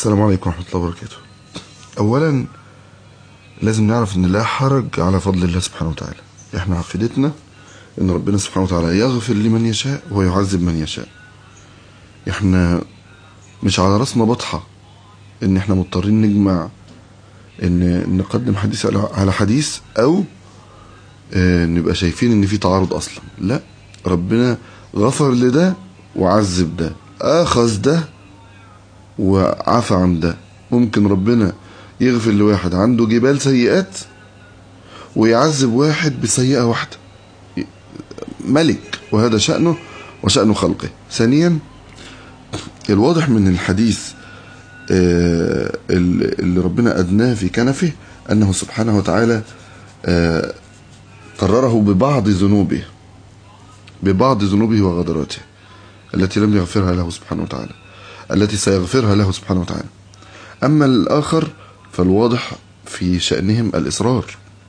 السلام عليكم ورحمة الله وبركاته أولا لازم نعرف أن لا حرج على فضل الله سبحانه وتعالى احنا عقيدتنا أن ربنا سبحانه وتعالى يغفر لمن يشاء ويعذب من يشاء احنا مش على راسنا بطحة ان احنا مضطرين نجمع ان نقدم حديث على- على حديث او آه، نبقى شايفين ان في تعارض اصلا لا ربنا غفر لده وعذب ده اخذ ده وعفى عن ده ممكن ربنا يغفر لواحد عنده جبال سيئات ويعذب واحد بسيئة واحدة ملك وهذا شأنه وشأن خلقه ثانيا الواضح من الحديث آه، اللي ربنا أدناه في كنفه أنه سبحانه وتعالى آه، قرره ببعض ذنوبه ببعض ذنوبه وغدراته التي لم يغفرها له سبحانه وتعالى التي سيغفرها له سبحانه وتعالى أما الآخر فالواضح في شأنهم الإصرار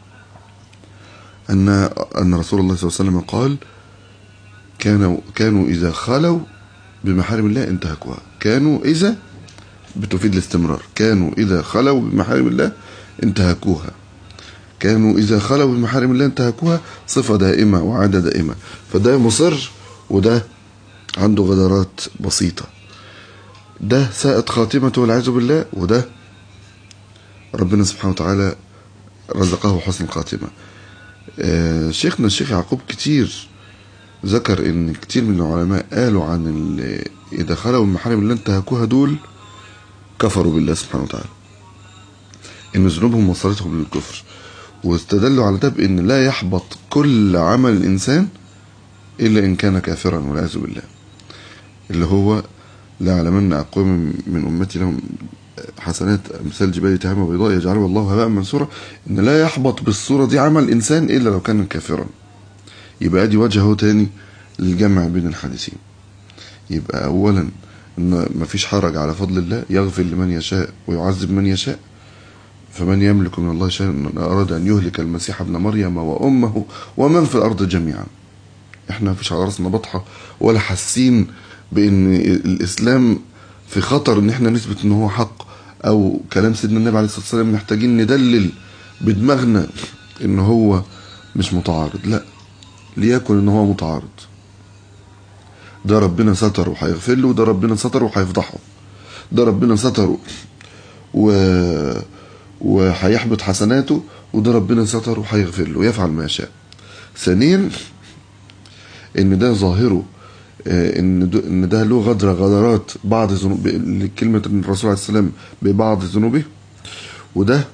أن أن رسول الله صلى الله عليه وسلم قال كانوا كانوا إذا خلوا بمحارم الله انتهكوها كانوا إذا بتفيد الاستمرار كانوا إذا خلوا بمحارم الله انتهكوها كانوا إذا خلوا بمحارم الله انتهكوها صفة دائمة وعادة دائمة فده مصر وده عنده غدرات بسيطة ده ساءت خاتمته والعياذ بالله وده ربنا سبحانه وتعالى رزقه حسن الخاتمة آه، شيخنا الشيخ يعقوب كتير ذكر ان كتير من العلماء قالوا عن ال- اذا خلوا من محارم الله انتهكوها دول كفروا بالله سبحانه وتعالى ان ذنوبهم وصلتهم للكفر واستدلوا على ده بان لا يحبط كل عمل الانسان الا ان كان كافرا والعياذ بالله اللي هو لا يعلمن اقوام من امتي لهم حسنات امثال جبال تهامه بيضاء يجعلها الله هباء منثورا ان لا يحبط بالصوره دي عمل انسان الا لو كان كافرا يبقى ادي وجه اهو تاني للجمع بين الحديثين يبقى اولا ان مفيش حرج على فضل الله يغفر لمن يشاء ويعذب من يشاء فمن يملك من الله شيئا ان اراد ان يهلك المسيح ابن مريم وامه ومن في الارض جميعا احنا مفيش على راسنا بطحه ولا حاسين بان الاسلام في خطر ان احنا نثبت ان هو حق او كلام سيدنا النبي عليه الصلاه والسلام محتاجين ندلل بدماغنا ان هو مش متعارض لا ليكن ان هو متعارض ده ربنا ستره وهيغفر له وده ربنا ستره وهيفضحه ده ربنا ستره و وهيحبط حسناته وده ربنا ستره وهيغفر له يفعل ما يشاء ثانيا ان ده ظاهره آه، ان ده, ان ده له غدر غدرات بعض ذنوب كلمه الرسول عليه السلام ببعض ذنوبه وده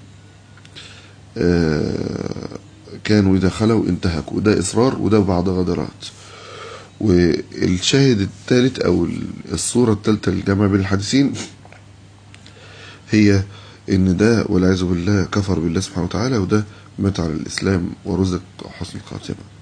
آه، كانوا اذا خلوا انتهكوا وده اصرار وده بعض غدرات والشاهد الثالث او الصوره الثالثه للجمع بين الحديثين هي ان ده والعياذ بالله كفر بالله سبحانه وتعالى وده مات على الاسلام ورزق حسن الخاتمه